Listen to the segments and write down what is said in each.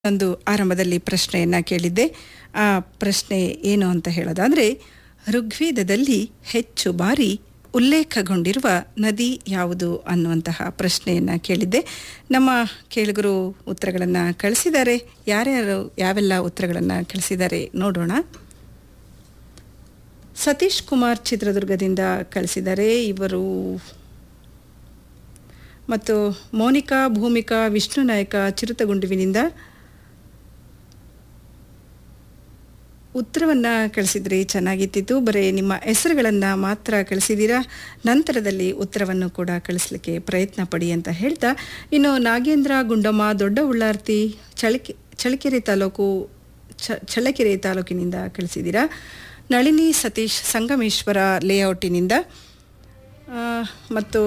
ಒಂದು ಆರಂಭದಲ್ಲಿ ಪ್ರಶ್ನೆಯನ್ನ ಕೇಳಿದ್ದೆ ಆ ಪ್ರಶ್ನೆ ಏನು ಅಂತ ಹೇಳೋದಾದ್ರೆ ಋಗ್ವೇದದಲ್ಲಿ ಹೆಚ್ಚು ಬಾರಿ ಉಲ್ಲೇಖಗೊಂಡಿರುವ ನದಿ ಯಾವುದು ಅನ್ನುವಂತಹ ಪ್ರಶ್ನೆಯನ್ನ ಕೇಳಿದ್ದೆ ನಮ್ಮ ಕೇಳುಗರು ಉತ್ತರಗಳನ್ನು ಕಳಿಸಿದ್ದಾರೆ ಯಾರ್ಯಾರು ಯಾವೆಲ್ಲ ಉತ್ತರಗಳನ್ನು ಕಳಿಸಿದ್ದಾರೆ ನೋಡೋಣ ಸತೀಶ್ ಕುಮಾರ್ ಚಿತ್ರದುರ್ಗದಿಂದ ಕಳಿಸಿದ್ದಾರೆ ಇವರು ಮತ್ತು ಮೋನಿಕಾ ಭೂಮಿಕಾ ವಿಷ್ಣು ನಾಯಕ ಚಿರುತಗುಂಡುವಿನಿಂದ ಉತ್ತರವನ್ನ ಕಳಿಸಿದ್ರಿ ಚೆನ್ನಾಗಿತ್ತಿತ್ತು ಬರೀ ನಿಮ್ಮ ಹೆಸರುಗಳನ್ನು ಮಾತ್ರ ಕಳಿಸಿದ್ದೀರಾ ನಂತರದಲ್ಲಿ ಉತ್ತರವನ್ನು ಕೂಡ ಕಳಿಸ್ಲಿಕ್ಕೆ ಪ್ರಯತ್ನ ಪಡಿ ಅಂತ ಹೇಳ್ತಾ ಇನ್ನು ನಾಗೇಂದ್ರ ಗುಂಡಮ್ಮ ದೊಡ್ಡ ಉಳ್ಳಾರ್ತಿ ಚಳಕೆ ಚಳ್ಳಕೆರೆ ತಾಲೂಕು ಚ ಚಳ್ಳಕೆರೆ ತಾಲೂಕಿನಿಂದ ಕಳಿಸಿದ್ದೀರಾ ನಳಿನಿ ಸತೀಶ್ ಸಂಗಮೇಶ್ವರ ಲೇಔಟಿನಿಂದ ಆ, ಮತ್ತು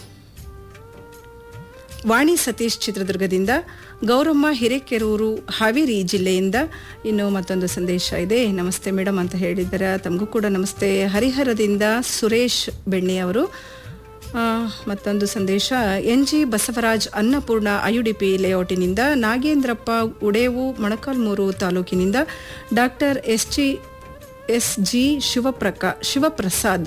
ವಾಣಿ ಸತೀಶ್ ಚಿತ್ರದುರ್ಗದಿಂದ ಗೌರಮ್ಮ ಹಿರೇಕೆರೂರು ಹಾವೇರಿ ಜಿಲ್ಲೆಯಿಂದ ಇನ್ನು ಮತ್ತೊಂದು ಸಂದೇಶ ಇದೆ ನಮಸ್ತೆ ಮೇಡಮ್ ಅಂತ ಹೇಳಿದ್ದಾರೆ ತಮಗೂ ಕೂಡ ನಮಸ್ತೆ ಹರಿಹರದಿಂದ ಸುರೇಶ್ ಬೆಣ್ಣೆ ಅವರು ಆ, ಮತ್ತೊಂದು ಸಂದೇಶ N G Basavaraj Annapurna IUDP ಲೇಔಟಿನಿಂದ ನಾಗೇಂದ್ರಪ್ಪ ಉಡೇವು ಮೊಳಕಾಲ್ಮೂರು ತಾಲೂಕಿನಿಂದ doctor S G S G ಶಿವಪ್ರಕಾ ಶಿವಪ್ರಸಾದ್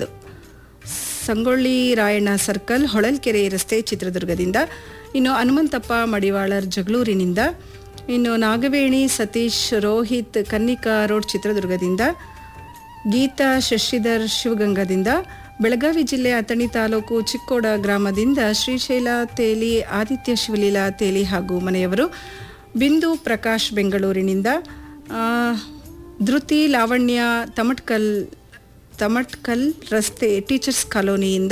ಸಂಗೊಳ್ಳಿ ರಾಯಣ್ಣ ಸರ್ಕಲ್ ಹೊಳಲ್ಕೆರೆ ರಸ್ತೆ ಚಿತ್ರದುರ್ಗದಿಂದ ಇನ್ನು ಹನುಮಂತಪ್ಪ ಮಡಿವಾಳರ್ ಜಗಳೂರಿನಿಂದ ಇನ್ನು ನಾಗವೇಣಿ ಸತೀಶ್ ರೋಹಿತ್ ಕನ್ನಿಕಾ ರೋಡ್ ಚಿತ್ರದುರ್ಗದಿಂದ ಗೀತಾ ಶಶಿಧರ್ ಶಿವಗಂಗದಿಂದ ಬೆಳಗಾವಿ ಜಿಲ್ಲೆ ಅಥಣಿ ತಾಲೂಕು ಚಿಕ್ಕೋಡ ಗ್ರಾಮದಿಂದ ಶ್ರೀಶೈಲ ತೇಲಿ ಆದಿತ್ಯ ಶಿವಲೀಲಾ ತೇಲಿ ಹಾಗೂ ಮನೆಯವರು ಬಿಂದು ಪ್ರಕಾಶ್ ಬೆಂಗಳೂರಿನಿಂದ ಆ, ಧೃತಿ ಲಾವಣ್ಯ ತಮಟ್ಕಲ್ ತಮಟ್ಕಲ್ ರಸ್ತೆ ಟೀಚರ್ಸ್ ಕಾಲೋನಿಯಿಂದ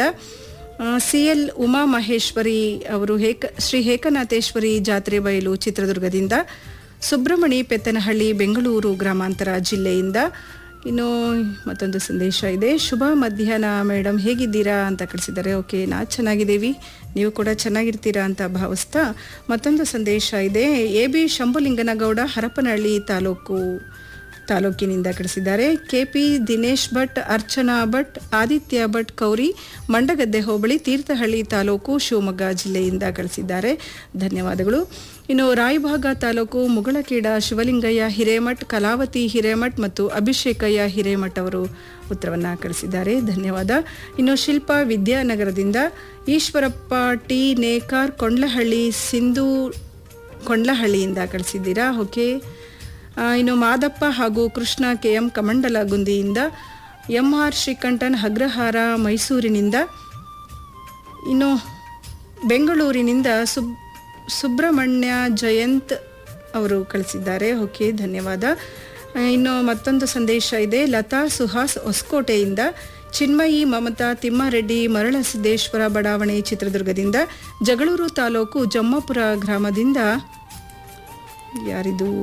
ಸಿ ಎಲ್ ಉಮಾ ಮಹೇಶ್ವರಿ ಅವರು ಹೇಕ ಶ್ರೀ ಹೇಕನಾಥೇಶ್ವರಿ ಜಾತ್ರೆ ಬಯಲು ಚಿತ್ರದುರ್ಗದಿಂದ ಸುಬ್ರಹ್ಮಣಿ ಪೆತ್ತನಹಳ್ಳಿ ಬೆಂಗಳೂರು ಗ್ರಾಮಾಂತರ ಜಿಲ್ಲೆಯಿಂದ ಇನ್ನು ಮತ್ತೊಂದು ಸಂದೇಶ ಇದೆ ಶುಭ ಮಧ್ಯಾಹ್ನ ಮೇಡಮ್ ಹೇಗಿದ್ದೀರಾ ಅಂತ ಕಳಿಸಿದ್ದಾರೆ ಓಕೆ ನಾ ಚೆನ್ನಾಗಿದ್ದೀವಿ ನೀವು ಕೂಡ ಚೆನ್ನಾಗಿರ್ತೀರಾ ಅಂತ ಭಾವಿಸ್ತಾ ಮತ್ತೊಂದು ಸಂದೇಶ ಇದೆ ಎ ಬಿ ಶಂಭುಲಿಂಗನಗೌಡ ಹರಪನಹಳ್ಳಿ ತಾಲೂಕು ತಾಲೂಕಿನಿಂದ ಕಳಿಸಿದ್ದಾರೆ ಕೆಪಿ ದಿನೇಶ್ ಭಟ್ ಅರ್ಚನಾ ಭಟ್ ಆದಿತ್ಯ ಭಟ್ ಕೌರಿ ಮಂಡಗದ್ದೆ ಹೋಬಳಿ ತೀರ್ಥಹಳ್ಳಿ ತಾಲೂಕು ಶಿವಮೊಗ್ಗ ಜಿಲ್ಲೆಯಿಂದ ಕಳಿಸಿದ್ದಾರೆ ಧನ್ಯವಾದಗಳು ಇನ್ನು ರಾಯಭಾಗ ತಾಲೂಕು ಮುಗಳಕೀಡ ಶಿವಲಿಂಗಯ್ಯ ಹಿರೇಮಠ್ ಕಲಾವತಿ ಹಿರೇಮಠ್ ಮತ್ತು ಅಭಿಷೇಕಯ್ಯ ಹಿರೇಮಠ್ ಅವರು ಉತ್ತರವನ್ನು ಕಳಿಸಿದ್ದಾರೆ ಧನ್ಯವಾದ ಇನ್ನು ಶಿಲ್ಪಾ ವಿದ್ಯಾನಗರದಿಂದ ಈಶ್ವರಪ್ಪ ಟಿ ನೇಕಾರ್ ಕೊಂಡ್ಲಹಳ್ಳಿ ಸಿಂಧು ಕೊಂಡ್ಲಹಳ್ಳಿಯಿಂದ ಕಳಿಸಿದ್ದೀರಾ ಓಕೆ ಆ, ಇನ್ನು ಮಾದಪ್ಪ ಹಾಗೂ ಕೃಷ್ಣ ಕೆ ಎಂ ಕಮಂಡಲ ಗುಂದಿಯಿಂದ ಎಂ ಆರ್ ಶ್ರೀಕಂಠನ್ ಅಗ್ರಹಾರ ಮೈಸೂರಿನಿಂದ ಇನ್ನು ಬೆಂಗಳೂರಿನಿಂದ ಸುಬ್ ಸುಬ್ರಹ್ಮಣ್ಯ ಜಯಂತ್ ಅವರು ಕಳಿಸಿದ್ದಾರೆ ಓಕೆ ಧನ್ಯವಾದ ಆ, ಇನ್ನು ಮತ್ತೊಂದು ಸಂದೇಶ ಇದೆ ಲತಾ ಸುಹಾಸ್ ಹೊಸಕೋಟೆಯಿಂದ ಚಿನ್ಮಯಿ ಮಮತಾ ತಿಮ್ಮಾರೆಡ್ಡಿ ಮರಳಸಿದ್ದೇಶ್ವರ ಬಡಾವಣೆ ಚಿತ್ರದುರ್ಗದಿಂದ ಜಗಳೂರು ತಾಲೂಕು ಜಮ್ಮಾಪುರ ಗ್ರಾಮದಿಂದ ಯಾರಿದು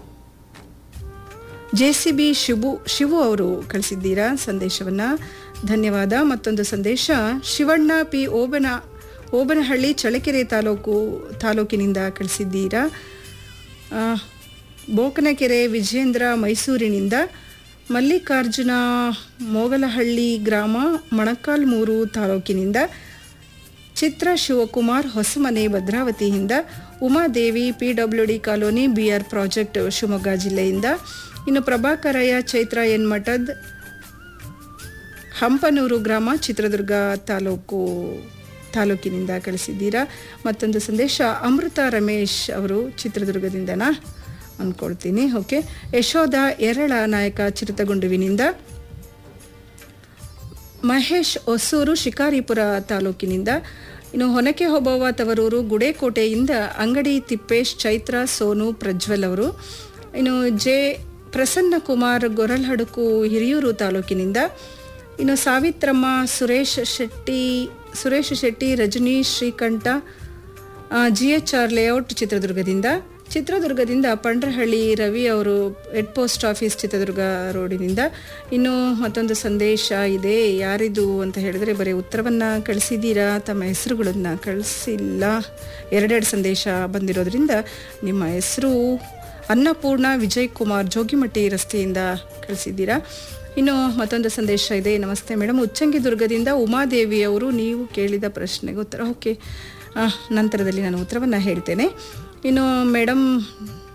J C B Shivu Shivu ಅವರು ಕಳಿಸಿದ್ದೀರಾ ಸಂದೇಶವನ್ನ ಧನ್ಯವಾದ ಮತ್ತೊಂದು ಸಂದೇಶ ಶಿವಣ್ಣ ಪಿ ಓಬನ ಓಬನಹಳ್ಳಿ ಚಳ್ಳಕೆರೆ ತಾಲೂಕು ತಾಲೂಕಿನಿಂದ ಕಳಿಸಿದ್ದೀರಾ ಆ, ಬೋಕನಕೆರೆ ವಿಜೇಂದ್ರ ಮೈಸೂರಿನಿಂದ ಮಲ್ಲಿಕಾರ್ಜುನ ಮೋಗಲಹಳ್ಳಿ ಗ್ರಾಮ ಮೊಣಕಾಲ್ಮೂರು ತಾಲೂಕಿನಿಂದ ಚಿತ್ರ ಶಿವಕುಮಾರ್ ಹೊಸಮನೆ ಭದ್ರಾವತಿಯಿಂದ Umadevi P W D colony B R project Shivamogga ಜಿಲ್ಲೆಯಿಂದ ಇನ್ನು ಪ್ರಭಾಕರಯ್ಯ ಚೈತ್ರ ಎನ್ ಮಠದ್ ಹಂಪನೂರು ಗ್ರಾಮ ಚಿತ್ರದುರ್ಗ ತಾಲೂಕು ತಾಲೂಕಿನಿಂದ ಕಳಿಸಿದ್ದೀರಾ ಮತ್ತೊಂದು ಸಂದೇಶ ಅಮೃತ ರಮೇಶ್ ಅವರು ಚಿತ್ರದುರ್ಗದಿಂದನಾ ಅಂದ್ಕೊಳ್ತೀನಿ ಓಕೆ ಯಶೋಧ ಎರಳ ನಾಯಕ ಚಿರತಗುಂಡುವಿನಿಂದ ಮಹೇಶ್ ಹೊಸೂರು ಶಿಕಾರಿಪುರ ತಾಲೂಕಿನಿಂದ ಇನ್ನು ಹೊನಕೆ ಹೊಬವ ತವರೂರು ಗುಡೇಕೋಟೆಯಿಂದ ಅಂಗಡಿ ತಿಪ್ಪೇಶ್ ಚೈತ್ರ ಸೋನು ಪ್ರಜ್ವಲ್ ಅವರು ಇನ್ನು ಜೆ ಪ್ರಸನ್ನ ಕುಮಾರ್ ಗೊರಲ್ಹಡುಕು ಹಿರಿಯೂರು ತಾಲೂಕಿನಿಂದ ಇನ್ನು Savitramma Suresh Shetty Suresh Shetty Rajneesh Srikanta G H R layout ಚಿತ್ರದುರ್ಗದಿಂದ ಚಿತ್ರದುರ್ಗದಿಂದ ಪಂಡ್ರಹಳ್ಳಿ ರವಿ ಅವರು ಹೆಡ್ ಪೋಸ್ಟ್ ಆಫೀಸ್ ಚಿತ್ರದುರ್ಗ ರೋಡಿನಿಂದ ಇನ್ನು ಮತ್ತೊಂದು ಸಂದೇಶ ಇದೆ ಯಾರಿದು ಅಂತ ಹೇಳಿದ್ರೆ ಬರೀ ಉತ್ತರವನ್ನು ಕಳಿಸಿದ್ದೀರಾ ತಮ್ಮ ಹೆಸರುಗಳನ್ನು ಕಳಿಸಿಲ್ಲ ಎರಡೆರಡು ಸಂದೇಶ ಬಂದಿರೋದ್ರಿಂದ ನಿಮ್ಮ ಹೆಸರು ಅನ್ನಪೂರ್ಣ ವಿಜಯ್ ಕುಮಾರ್ ಜೋಗಿಮಟ್ಟಿ ರಸ್ತೆಯಿಂದ ಕಳಿಸಿದ್ದೀರಾ ಇನ್ನು ಮತ್ತೊಂದು ಸಂದೇಶ ಇದೆ ನಮಸ್ತೆ ಮೇಡಮ್ ಉಚ್ಚಂಗಿ ದುರ್ಗದಿಂದ ಉಮಾದೇವಿ ಅವರು ನೀವು ಕೇಳಿದ ಪ್ರಶ್ನೆಗೆ ಉತ್ತರ ಓಕೆ ಆ, ನಂತರದಲ್ಲಿ ನಾನು ಉತ್ತರವನ್ನು ಹೇಳ್ತೇನೆ ಇನ್ನು ಮೇಡಮ್